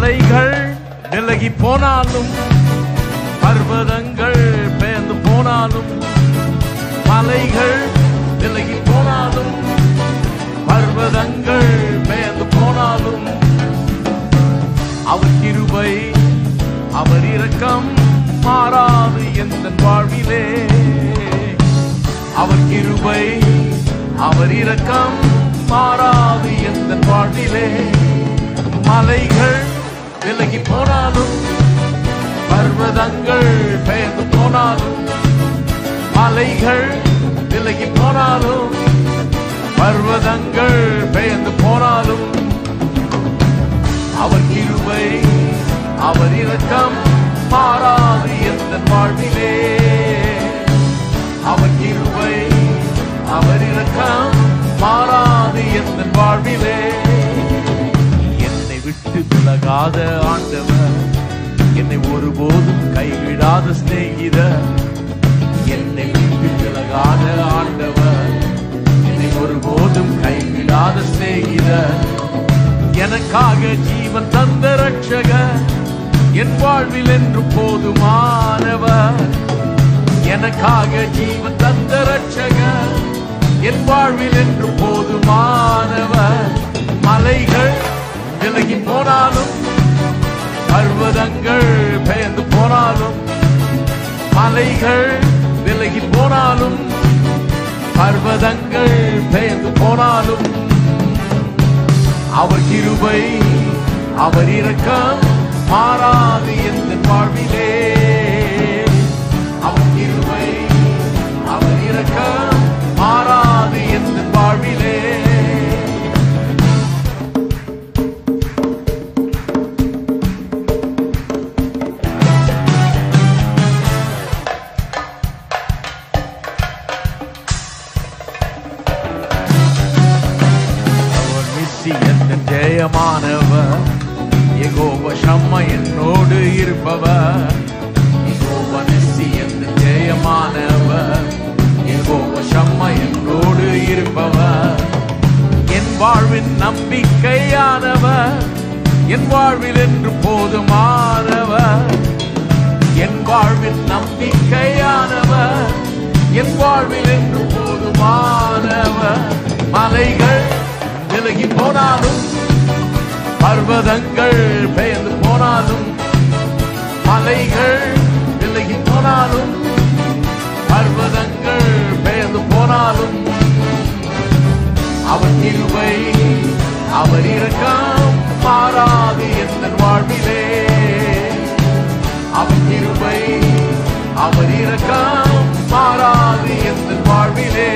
மலைகள் விலகி போனாலும் பர்வதங்கள் பெயர்ந்து போனாலும் மலைகள் விலகி போனாலும் பர்வதங்கள் பெயர்ந்து போனாலும் அவர் கிருபை அவர் இரக்கம் மாறாது எந்த வாழ்விலே அவர் கிருபை அவர் இரக்கம் மாறாது எந்த வாழ்விலே மலைகள் விலகி போனாலும் பர்வதங்கள் பெயர்ந்து போனாலும் மலைகள் விலகி போனாலும் பர்வதங்கள் பெயர்ந்து போனாலும் அவர் கிருபை அவர் இரக்கம் மாறாது எந்த வாழ்விலே அவர் கிருபை அவர் இரக்கம் மாறாது எந்த வாழ்விலே என்னை விட்டு விலகாத ஆண்டவர் என்னை ஒருபோதும் கைவிடாத சிநேகிதர் என்னை விட்டு விலகாத ஆண்டவர் என்னை ஒருபோதும் கைவிடாத சிநேகிதர் எனக்காக ஜீவன் தந்த ரட்சகர் என் வாழ்வில் என்று போதுமானவர் எனக்காக ஜீவன் தந்த ரட்சகர் என் வாழ்வில் என்று போதுமானவர் மலைகள் விலகி போனாலும் பர்வதங்கள் பெயர்ந்து போனாலும் மலைகள் விலகி போனாலும் பர்வதங்கள் பெயர்ந்து போனாலும் அவர் கிருபை அவர் இரக்கம் மாறாது எந்த வாழ்விலே அவர் கிருபை அவர் இரக்கம் மாறாது எந்த வாழ்விலே அவர் நித்தியன் ஜெயமானவர் எகோவ சம்ம என்னோடு இருப்பவர் எகோவ நித்தியன் ஜெயமானவர் எகோவ சம்ம என்னோடு இருப்பவர் என் வாழ்வின் நம்பிக்கையானவர் என் வாழ்வில் என்று போதுமானவர் என் வாழ்வின் நம்பிக்கையானவர் என் வாழ்வில் என்று போதுமானவர் மலைகள் விலகி போனாலும் பர்வதங்கள் பெயர்ந்து போனாலும் மலைகள் விலகி போனாலும் பர்வதங்கள் பெயர்ந்து போனாலும் அவர் கிருபை அவர் இரக்கம் மாறாது எந்த வாழ்விலே அவர் கிருபை அவர் இரக்கம் மாறாது எந்த வாழ்விலே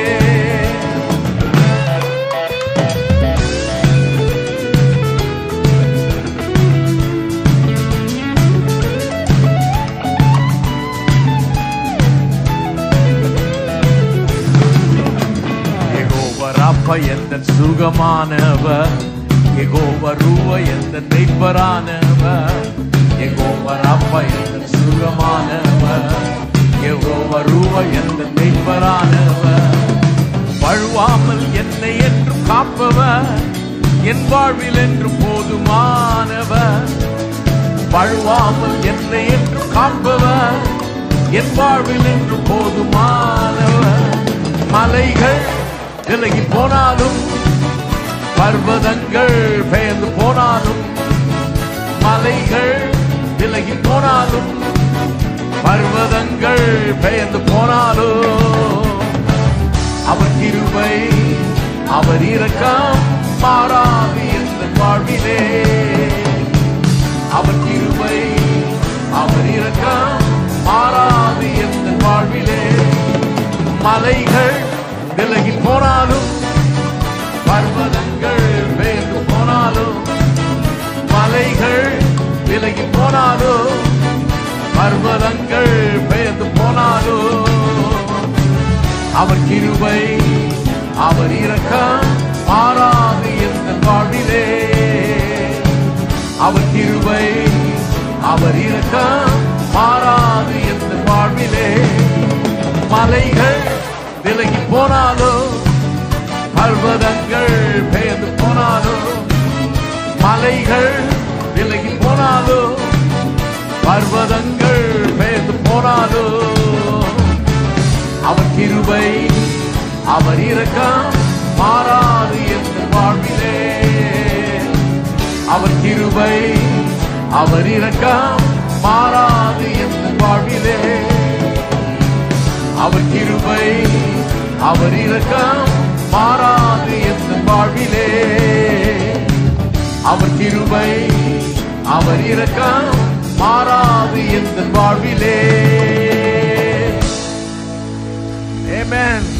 யெகோவா ராப்பா எந்த சுகமானவர் யெகோவா ரூவ எந்த மெய்ப்பரானவர் யெகோவா ராப்பா எந்த சுகமானவர் யெகோவா ரூவ எந்த மெய்ப்பரானவர் வழுவாமல் என்னை என்று காப்பவர் என் வாழ்வில் என்று போதுமானவர் வழுவாமல் என்னை என்று காப்பவர் என் வாழ்வில் என்று போதுமானவர் மலைகள் விலகி போனாலும் பர்வதங்கள் பெயர்ந்து போனாலும் மலைகள் விலகி போனாலும் பர்வதங்கள் பெயர்ந்து போனாலும் அவர் கிருபை அவர் இரக்கம் மாறாது எந்த வாழ்விலே அவர் கிருபை அவர் இரக்கம் மாறாது எந்த வாழ்விலே மலைகள் விலகி போனாலும் பர்வதங்கள் பெயர்ந்து போனாலும் மலைகள் விலகி போனாலும் பர்வதங்கள் பெயர்ந்து போனாலும் அவர் கிருபை அவர் இரக்கம் மாறாது எந்த வாழ்விலே அவர் கிருபை அவர் இரக்கம் மாறாது எந்த வாழ்விலே மலைகள் விலகி போனாலும் பர்வதங்கள் பெயர்ந்து போனாலும் மலைகள் விலகி போனாலும் பர்வதங்கள் பெயர்ந்து போனாலும் அவர் கிருபை அவர் இரக்கம் மாறாது எந்த வாழ்விலே அவர் கிருபை அவர் இரக்கம் மாறாது எந்த வாழ்விலே அவர் கிருபை அவர் இரக்கம் மாறாது எந்த வாழ்விலே அவர் கிருபை அவர் இரக்கம் மாறாது எந்த வாழ்விலே Amen.